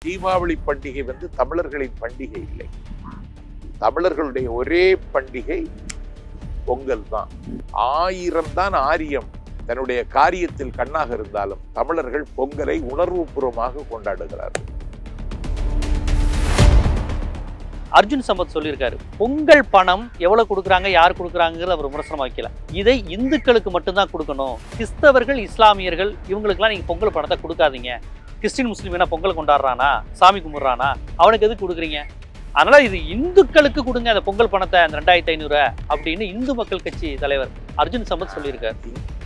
தீபாவளி பண்டிகை வந்து தமிழர்களின் பண்டிகை இல்லை தமிழர்களுடைய ஒரே பண்டிகை பொங்கல் தான் ஆயிரம் தான் ஆரியம் தன்னுடைய காரியத்தில் கண்ணாக இருந்தாலும் தமிழர்கள் பொங்கலை உணர்வுபூர்வமாக கொண்டாடுகிறார்கள் அர்ஜுன் சம்பத் சொல்லியிருக்காரு பொங்கல் பணம் எவ்வளவு கொடுக்குறாங்க யார் கொடுக்குறாங்கிறது அவர் விமர்சனம் வைக்கல இதை இந்துக்களுக்கு மட்டும்தான் கொடுக்கணும் கிறிஸ்தவர்கள் இஸ்லாமியர்கள் இவங்களுக்குலாம் நீங்க பொங்கல் பணத்தை கொடுக்காதீங்க கிறிஸ்டின் முஸ்லீம் என்ன பொங்கல் கொண்டாடுறானா சாமி கும்பிடுறானா அவனுக்கு எதுக்கு கொடுக்குறீங்க அதனால இது இந்துக்களுக்கு கொடுங்க அந்த பொங்கல் பணத்தை அந்த ரெண்டாயிரத்தி ஐநூறு அப்படின்னு இந்து மக்கள் கட்சி தலைவர் அர்ஜுன் சம்பத் சொல்லியிருக்காரு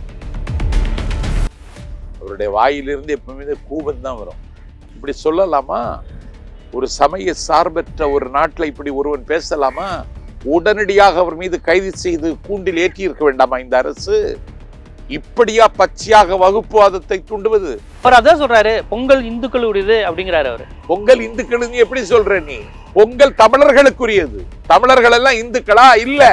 அவருடைய வாயிலிருந்து எப்பவுமே கூபம் தான் வரும் இப்படி சொல்லலாமா ஒரு சமய சார்பற்ற ஒரு நாட்டில் இப்படி ஒருவன் பேசலாமா உடனடியாக அவர் மீது கைது செய்து கூண்டில் ஏற்றி இருக்க வேண்டாமா இந்த அரசு இப்படியா பச்சையாக வகுப்புவாதத்தை தூண்டுவது அவர் அதான் சொல்றாரு பொங்கல் இந்துக்களுடையது அப்படிங்கிறாரு அவரு பொங்கல் இந்துக்களுக்கு எப்படி சொல்ற நீ பொங்கல் தமிழர்களுக்குரியது தமிழர்கள் எல்லாம் இந்துக்களா இல்ல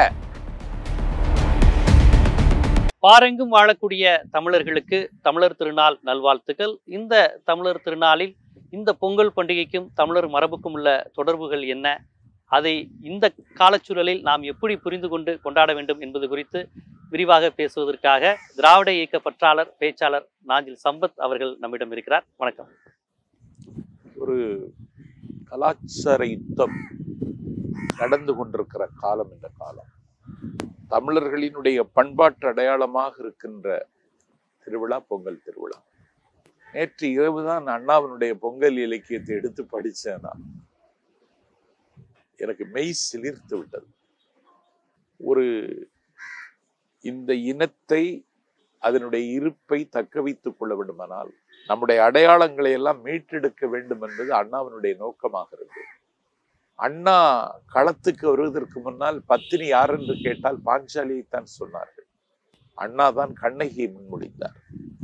பாரெங்கும் வாழக்கூடிய தமிழர்களுக்கு தமிழர் திருநாள் நல்வாழ்த்துக்கள் இந்த தமிழர் திருநாளில் இந்த பொங்கல் பண்டிகைக்கும் தமிழர் மரபுக்கும் உள்ள தொடர்புகள் என்ன அதை இந்த காலச்சூழலில் நாம் எப்படி புரிந்து கொண்டு கொண்டாட வேண்டும் என்பது குறித்து விரிவாக பேசுவதற்காக திராவிட இயக்க பற்றாளர் பேச்சாளர் நாஞ்சில் சம்பத் அவர்கள் நம்மிடம் இருக்கிறார் வணக்கம் ஒரு கலாச்சார யுத்தம் நடந்து கொண்டிருக்கிற காலம் இந்த காலம் தமிழர்களினுடைய பண்பாட்டு அடையாளமாக இருக்கின்ற திருவிழா பொங்கல் திருவிழா நேற்று இரவுதான் அண்ணாவினுடைய பொங்கல் இலக்கியத்தை எடுத்து படிச்சேன் நான் எனக்கு மெய் சிலிர்த்து விட்டது ஒரு இந்த இனத்தை அதனுடைய இருப்பை தக்க வைத்துக் கொள்ள வேண்டுமானால் நம்முடைய அடையாளங்களை எல்லாம் மீட்டெடுக்க வேண்டும் என்பது அண்ணாவினுடைய நோக்கமாக இருந்தது அண்ணா களத்துக்கு வருவதற்கு முன்னால் பத்தினி யார் என்று கேட்டால் பாஞ்சாலியைத்தான் சொன்னார்கள் அண்ணா தான் கண்ணகியை முன்மொழிந்தார்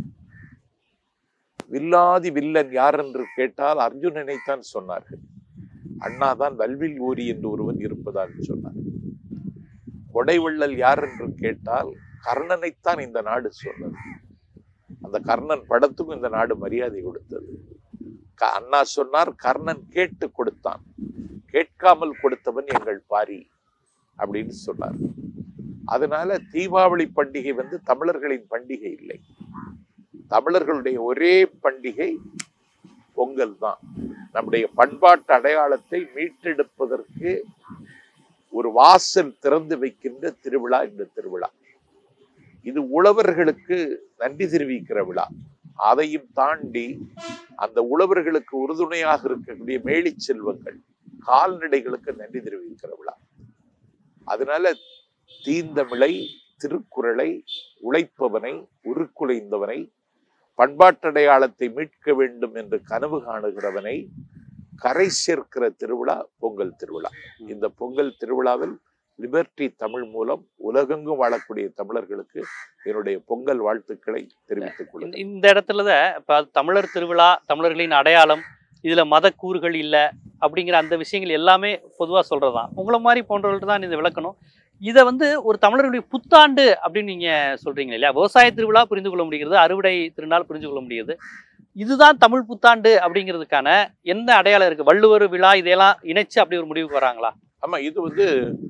வில்லாதி வில்லன் யார் என்று கேட்டால் அர்ஜுனனைத்தான் சொன்னார்கள் அண்ணா தான் வல்வில் ஓரி என்று ஒருவன் இருப்பதாக சொன்னார் கொடைவள்ளல் யார் என்று கேட்டால் கர்ணனைத்தான் இந்த நாடு சொன்னது அந்த கர்ணன் படத்துக்கும் இந்த நாடு மரியாதை கொடுத்தது க- அண்ணா சொன்னார் கர்ணன் கேட்டு கொடுத்தான் கேட்காமல் கொடுத்தவன் எங்கள் பாரி அப்படின்னு சொன்னார் அதனால தீபாவளி பண்டிகை வந்து தமிழர்களின் பண்டிகை இல்லை தமிழர்களுடைய ஒரே பண்டிகை பொங்கல் தான் நம்முடைய பண்பாட்டு அடையாளத்தை மீட்டெடுப்பதற்கு ஒரு வாசல் திறந்து வைக்கின்ற திருவிழா இந்த திருவிழா இது உழவர்களுக்கு நன்றி தெரிவிக்கிற விழா அதையும் தாண்டி அந்த உழவர்களுக்கு உறுதுணையாக இருக்கக்கூடிய மேலிச் செல்வங்கள் கால்நடைகளுக்கு நன்றி தெரிவிக்கிற விழா அதனால தீந்தமிழை திருக்குறளை உழைப்பவனை உருக்குலைந்தவனை பண்பாட்டடையாளத்தை மீட்க வேண்டும் என்று கனவு காணுகிறவனை கரை சேர்க்கிற திருவிழா பொங்கல் திருவிழா இந்த பொங்கல் திருவிழாவில் லிபர்டி தமிழ் மூலம் உலகெங்கும் வாழக்கூடிய தமிழர்களுக்கு என்னுடைய பொங்கல் வாழ்த்துக்களை தெரிவித்துக் இந்த- கொள்கிறேன் இந்த இடத்துல தான் இப்போ தமிழர் திருவிழா தமிழர்களின் அடையாளம் இதுல மத கூறுகள் இல்லை அப்படிங்கிற அந்த விஷயங்கள் எல்லாமே பொதுவா சொல்றதுதான் உங்களை மாதிரி போன்றவர்கள்ட்ட தான் இதை விளக்கணும் இதை வந்து ஒரு தமிழர்களுடைய புத்தாண்டு அப்படின்னு நீங்க சொல்றீங்க இல்லையா விவசாய திருவிழா புரிந்து கொள்ள முடிகிறது அறுவடை திருநாள் புரிந்து கொள்ள முடியுது இதுதான் தமிழ் புத்தாண்டு அப்படிங்கிறதுக்கான என்ன அடையாளம் இருக்கு வள்ளுவர் விழா இதெல்லாம் இணைச்சு அப்படி ஒரு முடிவுக்கு வராங்களா ஆமா இது வந்து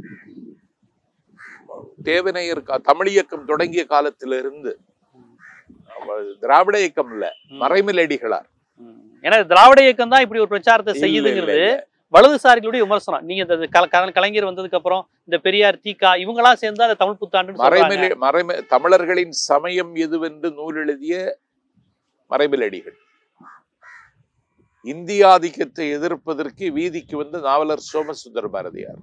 தேவனையர் கா- தமிழ் இயக்கம் தொடங்கிய காலத்திலிருந்து அவ- திராவிட இயக்கம் இல்ல ம். மறைமலடிகளார் ம். ஏன்னா திராவிட இயக்கம் தான் இப்படி ஒரு பிரச்சாரத்தை இல்ல, இல்ல, செய்யுதுங்கிறது இல்ல. வலதுசாரிகளுடைய விமர்சனம் நீங்க இந்த கல- கல- கலைஞர் வந்ததுக்கு அப்புறம் இந்த பெரியார் தீகா இவங்கெல்லாம் சேர்ந்து அந்த தமிழ் புத்தாண்டுன்னு சொல்றாங்க மறைமலை மறைம தமிழர்களின் சமயம் எதுவென்று நூல் எழுதிய மறைமலடிகள் இந்திய ஆதிக்கத்தை எதிர்ப்பதற்கு வீதிக்கு வந்த நாவலர் சோமசுந்தர பாரதியார்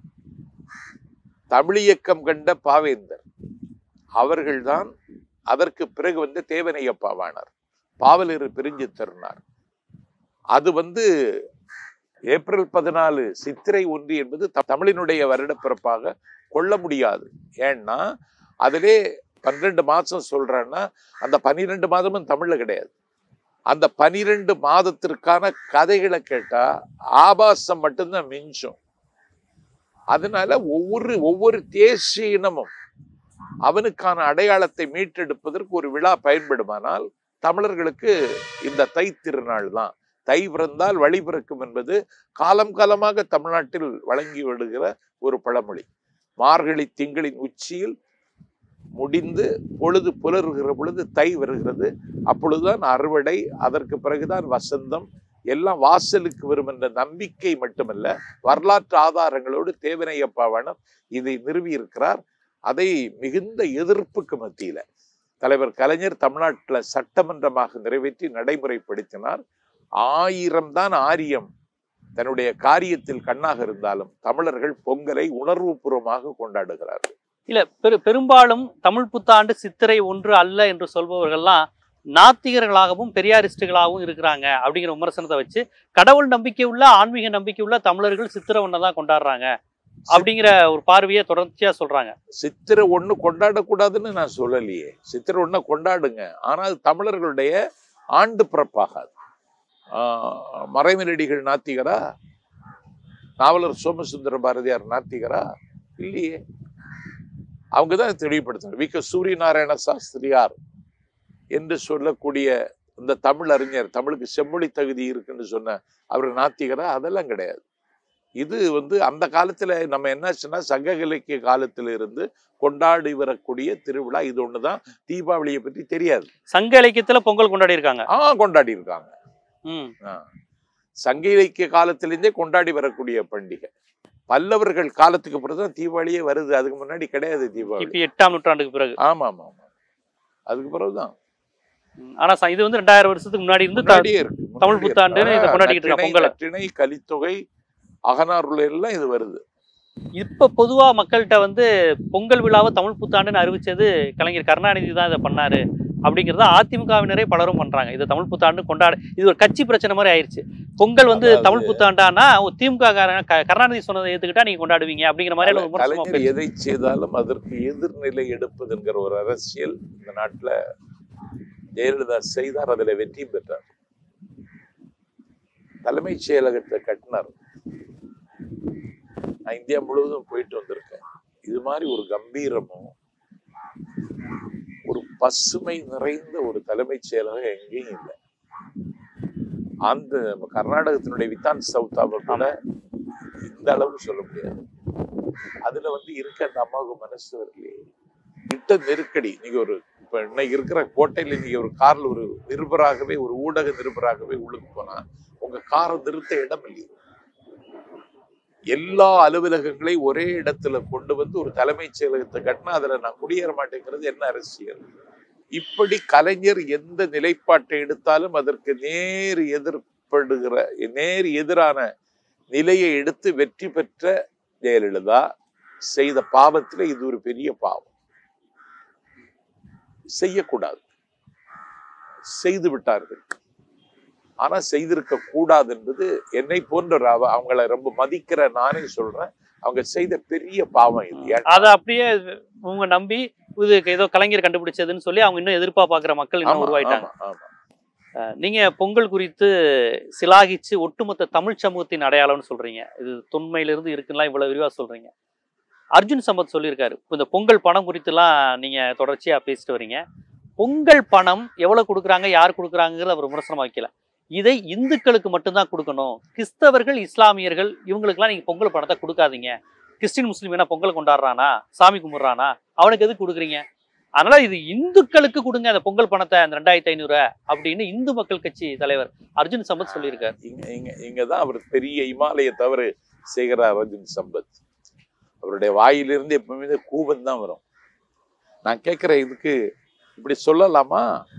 தமிழ் இயக்கம் கண்ட பாவேந்தர் அவர்கள்தான் அதற்கு பிறகு வந்து தேவனையப்பாவானார் பாவலர் பிரிஞ்சு தருனார் அது வந்து ஏப்ரல் பதினாலு சித்திரை ஒன்று என்பது த- தமிழினுடைய வருடப்பிறப்பாக கொள்ள முடியாது ஏன்னா அதிலே பன்னிரெண்டு மாசம் சொல்றேன்னா அந்த பன்னிரெண்டு மாதமும் தமிழ்ல கிடையாது அந்த பனிரெண்டு மாதத்திற்கான கதைகளை கேட்டா ஆபாசம் மட்டும்தான் மிஞ்சும் அதனால ஒவ்வொரு ஒவ்வொரு தேசிய இனமும் அவனுக்கான அடையாளத்தை மீட்டெடுப்பதற்கு ஒரு விழா பயன்படுமானால் தமிழர்களுக்கு இந்த தை திருநாள் தான் தை பிறந்தால் வழி பிறக்கும் என்பது காலம் காலமாக தமிழ்நாட்டில் வழங்கி வருகிற ஒரு பழமொழி மார்கழி திங்களின் உச்சியில் முடிந்து பொழுது புலருகிற பொழுது தை வருகிறது அப்பொழுதுதான் அறுவடை அதற்கு பிறகுதான் வசந்தம் எல்லாம் வாசலுக்கு வரும் என்ற நம்பிக்கை மட்டுமல்ல வரலாற்று ஆதாரங்களோடு தேவனையப்பாவனம் இதை நிறுவி இருக்கிறார் அதை மிகுந்த எதிர்ப்புக்கு மத்தியில தலைவர் கலைஞர் தமிழ்நாட்டுல சட்டமன்றமாக நிறைவேற்றி நடைமுறைப்படுத்தினார் ஆயிரம் தான் ஆரியம் தன்னுடைய காரியத்தில் கண்ணாக இருந்தாலும் தமிழர்கள் பொங்கலை உணர்வுபூர்வமாக கொண்டாடுகிறார்கள் இல்ல பெரு பெரும்பாலும் தமிழ் புத்தாண்டு சித்திரை ஒன்று அல்ல என்று சொல்பவர்கள்லாம் நாத்திகர்களாகவும் பெரியாரிஸ்டுகளாகவும் இருக்கிறாங்க அப்படிங்கிற விமர்சனத்தை வச்சு கடவுள் நம்பிக்கை உள்ள ஆன்மீக நம்பிக்கை உள்ள தமிழர்கள் சித்திரை ஒன்றை தான் கொண்டாடுறாங்க அப்படிங்கிற ஒரு பார்வையை தொடர்ச்சியா சொல்றாங்க சித்திரை ஒண்ணு கொண்டாடக்கூடாதுன்னு நான் சொல்லலையே சித்திரை ஒண்ணு கொண்டாடுங்க ஆனால் அது தமிழர்களுடைய ஆண்டு பிறப்பாகாது ஆஹ் மறைமலடிகள் நாத்திகரா நாவலர் சோமசுந்தர பாரதியார் நாத்திகரா இல்லையே அவங்க தான் தெளிவுபடுத்தினார் வி க சூரியநாராயண சாஸ்திரியார் என்று சொல்லக்கூடிய இந்த தமிழ் அறிஞர் தமிழுக்கு செம்மொழி தகுதி இருக்குன்னு சொன்ன அவர் நாத்திகரா அதெல்லாம் கிடையாது இது வந்து அந்த காலத்துல நம்ம என்னாச்சுன்னா சங்க இலக்கிய காலத்துல இருந்து கொண்டாடி வரக்கூடிய திருவிழா இது ஒண்ணுதான் தீபாவளியை பற்றி தெரியாது சங்க இலக்கியத்துல பொங்கல் கொண்டாடி இருக்காங்க ஆ கொண்டாடி இருக்காங்க ம் ஆ. சங்க இலக்கிய காலத்திலிருந்தே கொண்டாடி வரக்கூடிய பண்டிகை பல்லவர்கள் காலத்துக்கு பிறகு தான் தீபாவளியே வருது அதுக்கு முன்னாடி கிடையாது தீபாவளி இப்ப எட்டாம் நூற்றாண்டுக்கு பிறகு ஆமா ஆமா ஆமா அதுக்கு பிறகுதான் ம். ஆனா ச- இது வந்து ரெண்டாயிரம் வருஷத்துக்கு முன்னாடி இருந்து த- முன்னாடியே இருக்கு தமிழ் முன்னாடியே புத்தாண்டுன்னு இருக்கு. இதை கொண்டாடிக்கிட்டு இருக்காங்க, நற்றிணை, பொங்கலை. நற்றிணை கலித்தொகை அகனாருள்ள எல்லாம் இது வருது இப்ப பொதுவா மக்கள்கிட்ட வந்து பொங்கல் விழாவை தமிழ் புத்தாண்டுன்னு அறிவிச்சது கலைஞர் கருணாநிதி தான் இதை பண்ணாரு அப்படிங்கறத அதிமுகவினரே பலரும் பண்றாங்க இது தமிழ் புத்தாண்டு கொண்டாட இது ஒரு கட்சி பிரச்சனை மாதிரி ஆயிருச்சு பொங்கல் வந்து அதாவது- தமிழ் புத்தாண்டானா ஒரு திமுக காரன் க- கருணாநிதி சொன்னதை ஏத்துக்கிட்டா நீங்க கொண்டாடுவீங்க அப்படிங்கிற மாதிரி எல்லாம் விமர்சனமா கலைஞர் போயிடுச்சு. எதை செய்தாலும் அதற்கு எதிர்நிலை எடுப்பது என்கிற ஒரு அரசியல் இந்த நாட்டுல ஜெயலலிதா செய்தார் அதுல வெற்றி பெற்றார் தலைமைச் செயலகத்தை கட்டினார் நான் இந்தியா முழுவதும் போயிட்டு வந்திருக்கேன் இது மாதிரி ஒரு கம்பீரமும் ஒரு பசுமை நிறைந்த ஒரு தலைமைச் செயலகம் எங்கேயும் இல்லை அந்த கர்நாடகத்தினுடைய வித்தான் சவுத்தாவை கூட இந்த அளவுக்கு சொல்ல முடியாது அதுல வந்து இருக்க அந்த அம்மாவுக்கு மனசு வரலையே இட்ட நெருக்கடி நீங்க ஒரு இப்ப இன்னைக்கு இருக்கிற கோட்டையில நீங்க ஒரு கார்ல ஒரு நிருபராகவே ஒரு ஊடக நிருபராகவே உள்ளுக்கு போனா உங்க காரை நிறுத்த இடம் இல்லையே எல்லா அலுவலகங்களையும் ஒரே இடத்துல கொண்டு வந்து ஒரு தலைமைச் செயலகத்தை கட்டினா அதுல நான் குடியேற மாட்டேங்கிறது என்ன அரசியல் இப்படி கலைஞர் எந்த நிலைப்பாட்டை எடுத்தாலும் அதற்கு நேர் எதிர்ப்படுகிற நேர் எதிரான நிலையை எடுத்து வெற்றி பெற்ற ஜெயலலிதா செய்த பாவத்துல இது ஒரு பெரிய பாவம் செய்யக்கூடாது செய்து விட்டார்கள் ஆனா செய்திருக்க கூடாது என்பது என்னை போன்ற ஒரு அவ- அவங்கள ரொம்ப மதிக்கிற நானே சொல்றேன் அவங்க செய்த பெரிய பாவம் இது ஏன் அதை அப்படியே உங்க நம்பி இது ஏதோ கலைஞர் கண்டுபிடிச்சதுன்னு சொல்லி அவங்க இன்னும் எதிர்ப்பா பாக்குற மக்கள் இன்னும் ஆமா, உருவாயிட்டாங்க ஆமா, ஆமா. நீங்க பொங்கல் குறித்து சிலாகிச்சு ஒட்டுமொத்த தமிழ் சமூகத்தின் அடையாளம்னு சொல்றீங்க இது தொன்மையிலிருந்து இருக்குன்னா இவ்வளவு விரிவா சொல்றீங்க அர்ஜுன் சம்பத் சொல்லியிருக்காரு இப்ப இந்த பொங்கல் பணம் குறித்துலாம் நீங்க தொடர்ச்சியா பேசிட்டு வரீங்க பொங்கல் பணம் எவ்வளவு கொடுக்குறாங்க யார் கொடுக்குறாங்கிறது அவர் விமர்சனம் வைக்கல இதை இந்துக்களுக்கு மட்டும்தான் கொடுக்கணும் கிறிஸ்தவர்கள் இஸ்லாமியர்கள் இவங்களுக்குலாம் நீங்க பொங்கல் பணத்தை கொடுக்காதீங்க கிறிஸ்டின் முஸ்லீம் என்ன பொங்கல் கொண்டாடுறானா சாமி கும்பிடுறானா அவனுக்கு எதுக்கு கொடுக்குறீங்க அதனால இது இந்துக்களுக்கு கொடுங்க அந்த பொங்கல் பணத்தை அந்த ரெண்டாயிரத்தி ஐநூறு அப்படின்னு இந்து மக்கள் கட்சி தலைவர் அர்ஜுன் சம்பத் சொல்லியிருக்காரு இங்க இங்க இங்கதான் அவர் பெரிய இமாலய தவறு செய்கிறார் அர்ஜுன் சம்பத் அவருடைய வாயிலிருந்து எப்பவுமே கூபம் தான் வரும் நான் கேட்கிறேன் இதுக்கு இப்படி சொல்லலாமா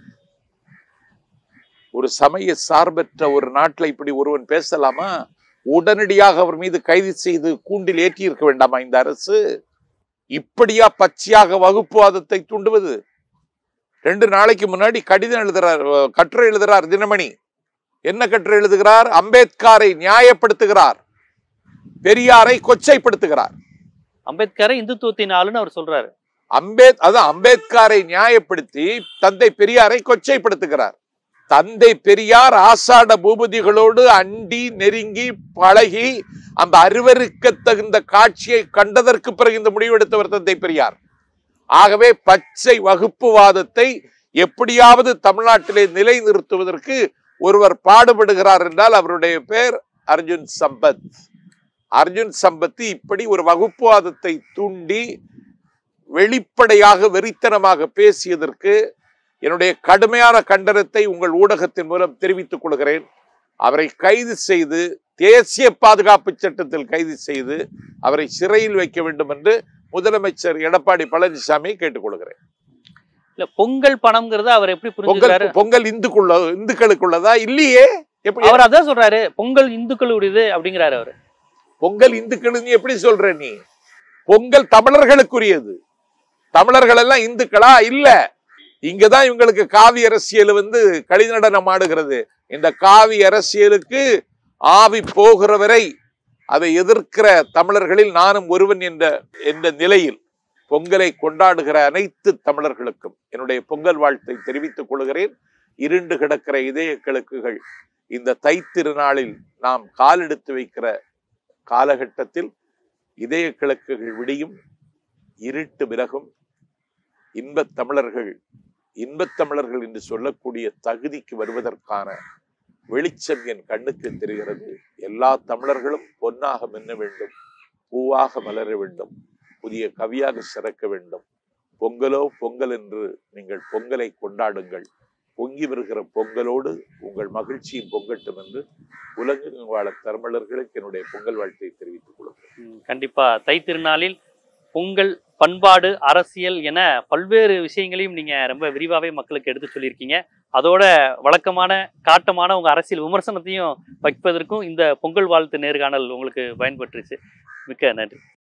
ஒரு சமய சார்பற்ற ஒரு நாட்டுல இப்படி ஒருவன் பேசலாமா உடனடியாக அவர் மீது கைது செய்து கூண்டில் ஏற்றி இருக்க வேண்டாமா இந்த அரசு இப்படியா பச்சையாக வகுப்புவாதத்தை தூண்டுவது ரெண்டு நாளைக்கு முன்னாடி கடிதம் எழுதுறார் அஹ், கட்டுரை எழுதுறார் தினமணி என்ன கட்டுரை எழுதுகிறார் அம்பேத்கரை நியாயப்படுத்துகிறார் பெரியாரை கொச்சைப்படுத்துகிறார் அம்பேத்கரை இந்துத்துவத்தின் ஆளுன்னு அவர் சொல்றாரு அம்பேத் அதான் அம்பேத்கரை நியாயப்படுத்தி தந்தை பெரியாரை கொச்சைப்படுத்துகிறார் தந்தை பெரியார் ஆசாட பூபதிகளோடு அண்டி நெருங்கி பழகி அந்த அருவருக்க தகுந்த காட்சியை கண்டதற்கு பிறகு இந்த முடிவெடுத்தவர் தந்தை பெரியார் ஆகவே பச்சை வகுப்புவாதத்தை எப்படியாவது தமிழ்நாட்டிலே நிலைநிறுத்துவதற்கு ஒருவர் பாடுபடுகிறார் என்றால் அவருடைய பேர் அர்ஜுன் சம்பத் அர்ஜுன் சம்பத் இப்படி ஒரு வகுப்புவாதத்தை தூண்டி வெளிப்படையாக வெறித்தனமாக பேசியதற்கு என்னுடைய கடுமையான கண்டனத்தை உங்கள் ஊடகத்தின் மூலம் தெரிவித்துக் கொள்கிறேன் அவரை கைது செய்து தேசிய பாதுகாப்பு சட்டத்தில் கைது செய்து அவரை சிறையில் வைக்க வேண்டும் என்று முதலமைச்சர் எடப்பாடி பழனிசாமி கேட்டுக்கொள்கிறேன் இல்ல பொங்கல் பணம்ங்கிறத அவர் எப்படி பொங்கல் புரிஞ்சுக்கிறாரு பொங்கல் இந்துக்குள்ள இந்துக்களுக்குள்ளதா இல்லையே எப்படி அவர் அதான் சொல்றாரு பொங்கல் இந்துக்களுடையது அப்படிங்கிறாரு அவரு பொங்கல் இந்துக்கள் நீ எப்படி சொல்ற நீ பொங்கல் தமிழர்களுக்குரியது தமிழர்கள் எல்லாம் இந்துக்களா இல்ல இங்கதான் இவங்களுக்கு காவி அரசியல் வந்து களிநடனம் ஆடுகிறது இந்த காவி அரசியலுக்கு ஆவி போகிற வரை அதை எதிர்க்கிற தமிழர்களில் நானும் ஒருவன் என்ற என்ற நிலையில் பொங்கலை கொண்டாடுகிற அனைத்து தமிழர்களுக்கும் என்னுடைய பொங்கல் வாழ்த்தை தெரிவித்துக் கொள்கிறேன் இருண்டு கிடக்கிற இதய கிழக்குகள் இந்த தைத்திருநாளில் நாம் காலெடுத்து வைக்கிற காலகட்டத்தில் இதய கிழக்குகள் விடியும் இருட்டு விலகும் இன்பத் தமிழர்கள் இன்பத் தமிழர்கள் என்று சொல்லக்கூடிய தகுதிக்கு வருவதற்கான வெளிச்சம் என் கண்ணுக்கு தெரிகிறது எல்லா தமிழர்களும் பொன்னாக மின்ன வேண்டும் பூவாக மலர வேண்டும் புதிய கவியாக சிறக்க வேண்டும் பொங்கலோ பொங்கல் என்று நீங்கள் பொங்கலை கொண்டாடுங்கள் பொங்கி வருகிற பொங்கலோடு உங்கள் மகிழ்ச்சியும் பொங்கட்டும் என்று உலகெங்கும் வாழ தமிழர்களுக்கு என்னுடைய பொங்கல் வாழ்த்தை தெரிவித்துக் கொள்கிறேன் ம், கண்டிப்பா தை திருநாளில் பொங்கல் பண்பாடு அரசியல் என பல்வேறு விஷயங்களையும் நீங்க ரொம்ப விரிவாவே மக்களுக்கு எடுத்து சொல்லியிருக்கீங்க அதோட வழக்கமான காட்டமான உங்க அரசியல் விமர்சனத்தையும் வைப்பதற்கும் இந்த பொங்கல் வாழ்த்து நேர்காணல் உங்களுக்கு பயன்பட்டுருச்சு மிக்க நன்றி